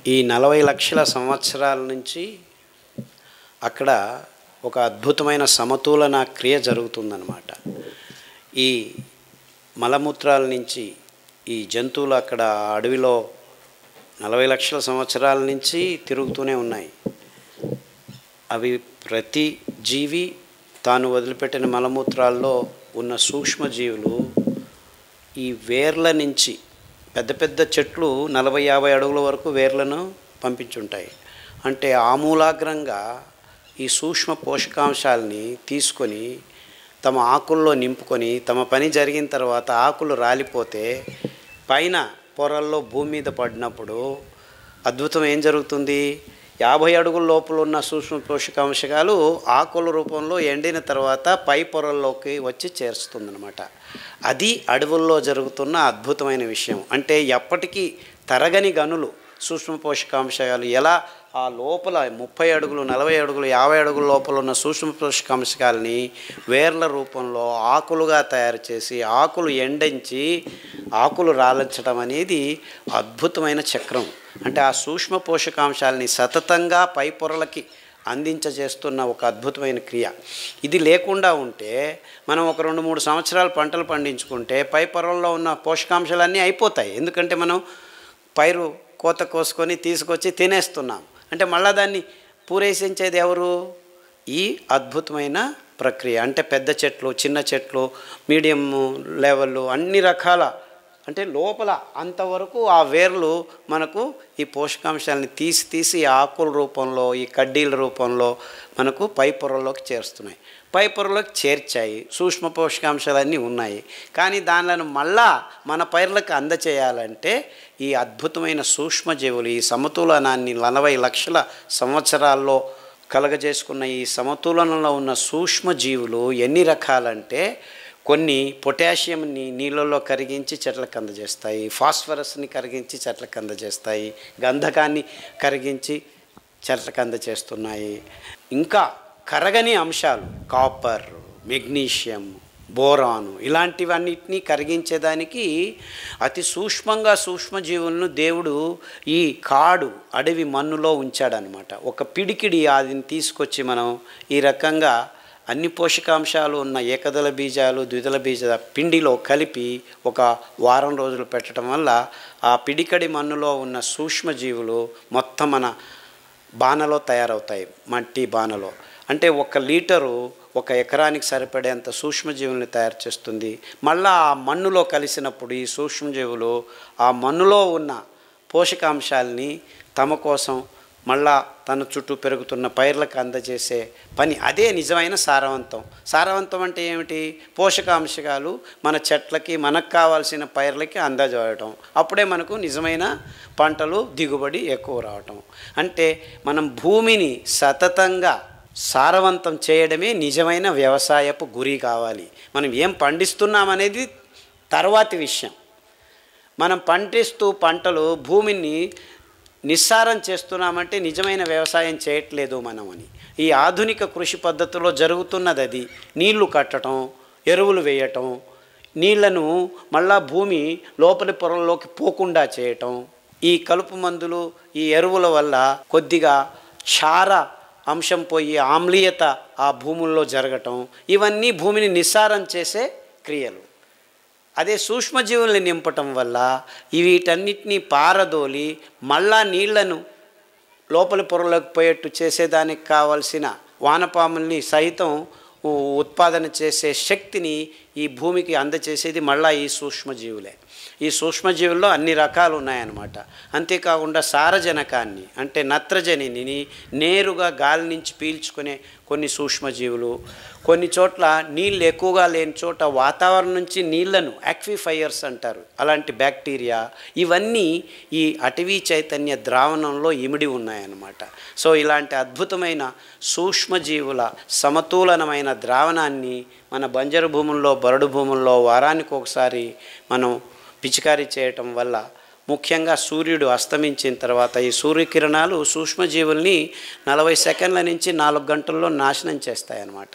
ఈ నలభై లక్షల సంవత్సరాల నుంచి అక్కడ ఒక అద్భుతమైన సమతులన క్రియ జరుగుతుందన్నమాట ఈ మలమూత్రాల నుంచి ఈ జంతువులు అక్కడ అడవిలో నలభై లక్షల సంవత్సరాల నుంచి తిరుగుతూనే ఉన్నాయి అవి ప్రతి జీవి తాను వదిలిపెట్టిన మలమూత్రాల్లో ఉన్న సూక్ష్మజీవులు ఈ వేర్ల నుంచి పెద్ద పెద్ద చెట్లు నలభై యాభై అడుగుల వరకు వేర్లను పంపించుంటాయి అంటే ఆమూలాగ్రంగా ఈ సూక్ష్మ పోషకాంశాలని తీసుకొని తమ ఆకుల్లో నింపుకొని తమ పని జరిగిన తర్వాత ఆకులు రాలిపోతే పైన పొరల్లో భూమి మీద పడినప్పుడు అద్భుతం ఏం జరుగుతుంది యాభై అడుగుల లోపల ఉన్న సూక్ష్మ పోషకాంశాలు ఆకుల రూపంలో ఎండిన తర్వాత పై పొరల్లోకి వచ్చి చేరుస్తుందన్నమాట అది అడవుల్లో జరుగుతున్న అద్భుతమైన విషయం అంటే ఎప్పటికీ తరగని గనులు సూక్ష్మ పోషకాంశాలు ఎలా ఆ లోపల ముప్పై అడుగులు నలభై అడుగులు యాభై అడుగుల లోపల ఉన్న సూక్ష్మ పోషకాంశాలని వేర్ల రూపంలో ఆకులుగా తయారు చేసి ఆకులు ఎండించి ఆకులు రాలించడం అనేది అద్భుతమైన చక్రం అంటే ఆ సూక్ష్మ పోషకాంశాలని సతతంగా పై పొరలకి అందించజేస్తున్న ఒక అద్భుతమైన క్రియ ఇది లేకుండా ఉంటే మనం ఒక రెండు మూడు సంవత్సరాలు పంటలు పండించుకుంటే పై పొరల్లో ఉన్న పోషకాంశాలన్నీ అయిపోతాయి ఎందుకంటే మనం పైరు కోత కోసుకొని తీసుకొచ్చి తినేస్తున్నాం అంటే మళ్ళా దాన్ని పూరేసించేది ఎవరు ఈ అద్భుతమైన ప్రక్రియ అంటే పెద్ద చెట్లు చిన్న చెట్లు మీడియం లెవెల్ అన్ని రకాల అంటే లోపల అంతవరకు ఆ వేర్లు మనకు ఈ పోషకాంశాలని తీసి తీసి ఆకుల రూపంలో ఈ కడ్డీల రూపంలో మనకు పై పొరల్లోకి చేరుస్తున్నాయి పై పొరలోకి చేర్చాయి సూక్ష్మ పోషకాంశాలన్నీ ఉన్నాయి కానీ దానిలను మళ్ళా మన పైర్లకు అందచేయాలంటే ఈ అద్భుతమైన సూక్ష్మజీవులు ఈ సమతులనాన్ని నలభై లక్షల సంవత్సరాల్లో కలగజేసుకున్న ఈ సమతులనలో ఉన్న సూక్ష్మజీవులు ఎన్ని రకాలంటే కొన్ని పొటాషియంని నీళ్ళల్లో కరిగించి చెట్లకు అందజేస్తాయి ఫాస్ఫరస్ని కరిగించి చెట్లకు అందజేస్తాయి గంధకాన్ని కరిగించి చెట్లకు అందజేస్తున్నాయి ఇంకా కరగని అంశాలు కాపర్ మెగ్నీషియం బోరాను ఇలాంటివన్నిటినీ కరిగించేదానికి అతి సూక్ష్మంగా సూక్ష్మజీవులను దేవుడు ఈ కాడు అడవి మన్నులో ఉంచాడనమాట ఒక పిడికిడి అదిని తీసుకొచ్చి మనం ఈ రకంగా అన్ని పోషకాంశాలు ఉన్న ఏకదళ బీజాలు ద్విదళ బీజ పిండిలో కలిపి ఒక వారం రోజులు పెట్టడం వల్ల ఆ పిడికడి మన్నులో ఉన్న సూక్ష్మజీవులు మొత్తం మన బాణలో తయారవుతాయి మట్టి బాణలో అంటే ఒక లీటరు ఒక ఎకరానికి సరిపడేంత సూక్ష్మజీవుల్ని తయారు చేస్తుంది మళ్ళా ఆ మన్నులో కలిసినప్పుడు ఈ సూక్ష్మజీవులు ఆ మన్నులో ఉన్న పోషకాంశాలని తమ కోసం మళ్ళా తన చుట్టూ పెరుగుతున్న పైర్లకు అందజేసే పని అదే నిజమైన సారవంతం సారవంతం అంటే ఏమిటి పోషకాంశాలు మన చెట్లకి మనకు కావాల్సిన పైర్లకి అందజేయటం అప్పుడే మనకు నిజమైన పంటలు దిగుబడి ఎక్కువ రావటం అంటే మనం భూమిని సతతంగా సారవంతం చేయడమే నిజమైన వ్యవసాయపు గురి కావాలి మనం ఏం పండిస్తున్నామనేది తర్వాతి విషయం మనం పండిస్తూ పంటలు భూమిని నిస్సారం చేస్తున్నామంటే నిజమైన వ్యవసాయం చేయట్లేదు మనం అని ఈ ఆధునిక కృషి పద్ధతిలో జరుగుతున్నది అది నీళ్లు కట్టడం ఎరువులు వేయటం నీళ్లను మళ్ళా భూమి లోపలి పొరల్లోకి పోకుండా చేయటం ఈ కలుపు మందులు ఈ ఎరువుల వల్ల కొద్దిగా క్షార అంశం పోయి ఆమ్లీయత ఆ భూముల్లో జరగటం ఇవన్నీ భూమిని నిస్సారం చేసే క్రియలు అదే సూక్ష్మజీవుల్ని నింపటం వల్ల ఈ వీటన్నిటినీ పారదోలి మళ్ళా నీళ్లను లోపలి పొరలోకి పోయేట్టు చేసేదానికి కావలసిన వానపాముల్ని సైతం ఉ- ఉత్పాదన చేసే శక్తిని ఈ భూమికి అందచేసేది మళ్ళా ఈ సూక్ష్మజీవులే ఈ సూక్ష్మజీవుల్లో అన్ని రకాలు ఉన్నాయన్నమాట అంతేకాకుండా సారజనకాన్ని అంటే నత్రజనిని నేరుగా గాలి నుంచి పీల్చుకునే కొన్ని సూక్ష్మజీవులు కొన్ని చోట్ల నీళ్ళు ఎక్కువగా లేని చోట వాతావరణం నుంచి నీళ్లను యాక్విఫైయర్స్ అంటారు అలాంటి బ్యాక్టీరియా ఇవన్నీ ఈ అటవీ చైతన్య ద్రావణంలో ఇమిడి ఉన్నాయన్నమాట సో ఇలాంటి అద్భుతమైన సూక్ష్మజీవుల సమతూలనమైన ద్రావణాన్ని మన బంజరు భూముల్లో బరడు భూముల్లో వారానికి ఒకసారి మనం పిచికారీ చేయటం వల్ల ముఖ్యంగా సూర్యుడు అస్తమించిన తర్వాత ఈ సూర్యకిరణాలు సూక్ష్మజీవుల్ని నలభై సెకండ్ల నుంచి నాలుగు గంటల్లో నాశనం చేస్తాయన్నమాట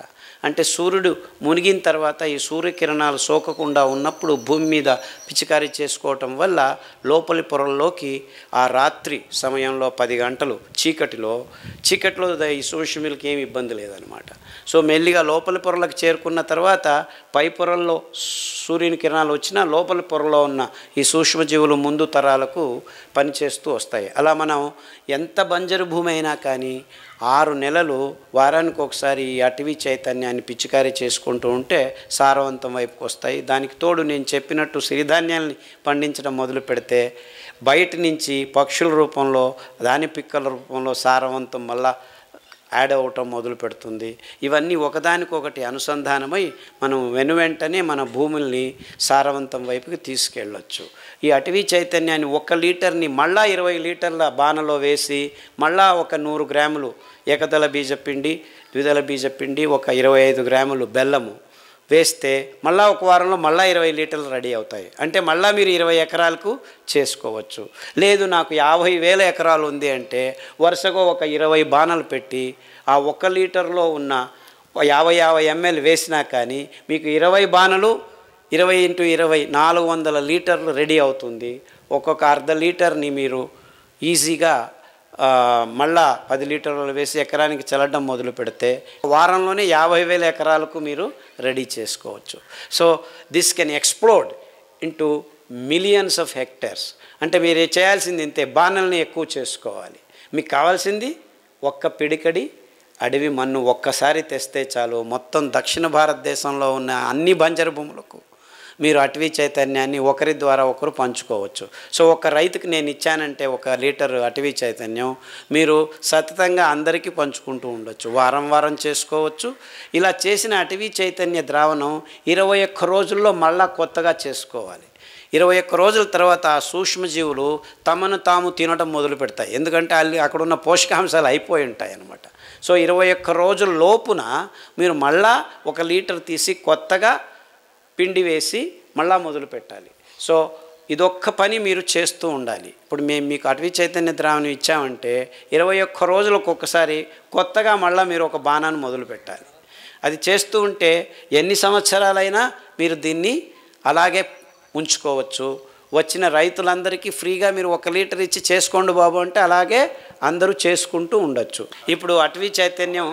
అంటే సూర్యుడు మునిగిన తర్వాత ఈ సూర్యకిరణాలు సోకకుండా ఉన్నప్పుడు భూమి మీద పిచికారీ చేసుకోవటం వల్ల లోపలి పొరల్లోకి ఆ రాత్రి సమయంలో పది గంటలు చీకటిలో చీకటిలో ద- ఈ సూక్ష్మీలకి ఏమి ఇబ్బంది లేదనమాట సో మెల్లిగా లోపలి పొరలకు చేరుకున్న తర్వాత పై పొరల్లో సూర్యుని కిరణాలు వచ్చినా లోపలి పొరలో ఉన్న ఈ సూక్ష్మజీవులు ముందు తరాలకు పనిచేస్తూ వస్తాయి అలా మనం ఎంత బంజరు భూమి అయినా కానీ ఆరు నెలలు వారానికి ఒకసారి ఈ అటవీ చైతన్యాన్ని పిచికారీ చేసుకుంటూ ఉంటే సారవంతం వైపుకి వస్తాయి దానికి తోడు నేను చెప్పినట్టు సిరిధాన్యాల్ని పండించడం మొదలు పెడితే బయట నుంచి పక్షుల రూపంలో దాని పిక్కల రూపంలో సారవంతం మళ్ళా యాడ్ అవ్వటం మొదలు పెడుతుంది ఇవన్నీ ఒకదానికొకటి అనుసంధానమై మనం వెను వెంటనే మన భూముల్ని సారవంతం వైపుకి తీసుకెళ్ళొచ్చు ఈ అటవీ చైతన్యాన్ని ఒక లీటర్ని మళ్ళా ఇరవై లీటర్ల బాణలో వేసి మళ్ళా ఒక నూరు గ్రాములు ఏకదళ బీజపిండి ద్విదళ బీజపిండి ఒక ఇరవై ఐదు గ్రాములు బెల్లము వేస్తే మళ్ళా ఒక వారంలో మళ్ళా ఇరవై లీటర్లు రెడీ అవుతాయి అంటే మళ్ళా మీరు ఇరవై ఎకరాలకు చేసుకోవచ్చు లేదు నాకు యాభై వేల ఎకరాలు ఉంది అంటే వరుసగా ఒక ఇరవై బాణలు పెట్టి ఆ ఒక్క లీటర్లో ఉన్న యాభై యాభై ఎంఎల్ వేసినా కానీ మీకు ఇరవై బాణలు ఇరవై ఇంటూ ఇరవై నాలుగు వందల లీటర్లు రెడీ అవుతుంది ఒక్కొక్క అర్ధ లీటర్ని మీరు ఈజీగా ఆ, మళ్ళా పది లీటర్లు వేసి ఎకరానికి చల్లడం మొదలు పెడితే వారంలోనే యాభై వేల ఎకరాలకు మీరు రెడీ చేసుకోవచ్చు so this can explode into millions of hectares అంటే మీరు చేయాల్సింది ఇంతే బాణల్ని ఎక్కువ చేసుకోవాలి మీకు కావాల్సింది ఒక్క పిడికడి అడవి మన్ను ఒక్కసారి తెస్తే చాలు మొత్తం దక్షిణ భారతదేశంలో ఉన్న అన్ని బంజరు భూములకు మీరు అటవీ చైతన్యాన్ని ఒకరి ద్వారా ఒకరు పంచుకోవచ్చు సో ఒక రైతుకి నేను ఇచ్చానంటే ఒక లీటర్ అటవీ చైతన్యం మీరు సతతంగా అందరికీ పంచుకుంటూ ఉండొచ్చు వారం వారం చేసుకోవచ్చు ఇలా చేసిన అటవీ చైతన్య ద్రావణం ఇరవై ఒక్క రోజుల్లో మళ్ళా కొత్తగా చేసుకోవాలి ఇరవై ఒక్క రోజుల తర్వాత ఆ సూక్ష్మజీవులు తమను తాము తినడం మొదలు పెడతాయి ఎందుకంటే అల్లి అక్కడ ఉన్న పోషకాంశాలు అయిపోయి ఉంటాయి అన్నమాట సో ఇరవై ఒక్క రోజుల లోపున మీరు మళ్ళా ఒక లీటర్ తీసి కొత్తగా పిండి వేసి మళ్ళా మొదలు పెట్టాలి సో ఇదొక్క పని మీరు చేస్తూ ఉండాలి ఇప్పుడు మేము మీకు అటవీ చైతన్య ద్రావణం ఇచ్చామంటే ఇరవై ఒక్క రోజులకు ఒక్కసారి కొత్తగా మళ్ళీ మీరు ఒక బాణాన్ని మొదలు పెట్టాలి అది చేస్తూ ఉంటే ఎన్ని సంవత్సరాలైనా మీరు దీన్ని అలాగే ఉంచుకోవచ్చు వచ్చిన రైతులందరికీ ఫ్రీగా మీరు ఒక లీటర్ ఇచ్చి చేసుకోండి బాబు అంటే అలాగే అందరూ చేసుకుంటూ ఉండొచ్చు ఇప్పుడు అటవీ చైతన్యం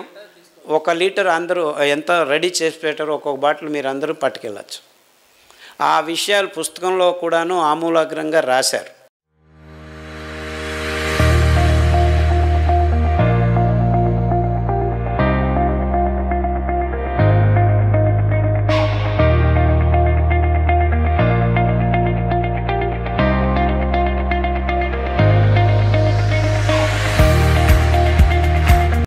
ఒక లీటర్ అందరూ ఎంత రెడీ చేసి పెట్టారో ఒక్కొక్క బాటిల్ మీరు అందరూ పట్టుకెళ్ళచ్చు ఆ విషయాలు పుస్తకంలో కూడాను ఆమూలాగ్రంగా రాశారు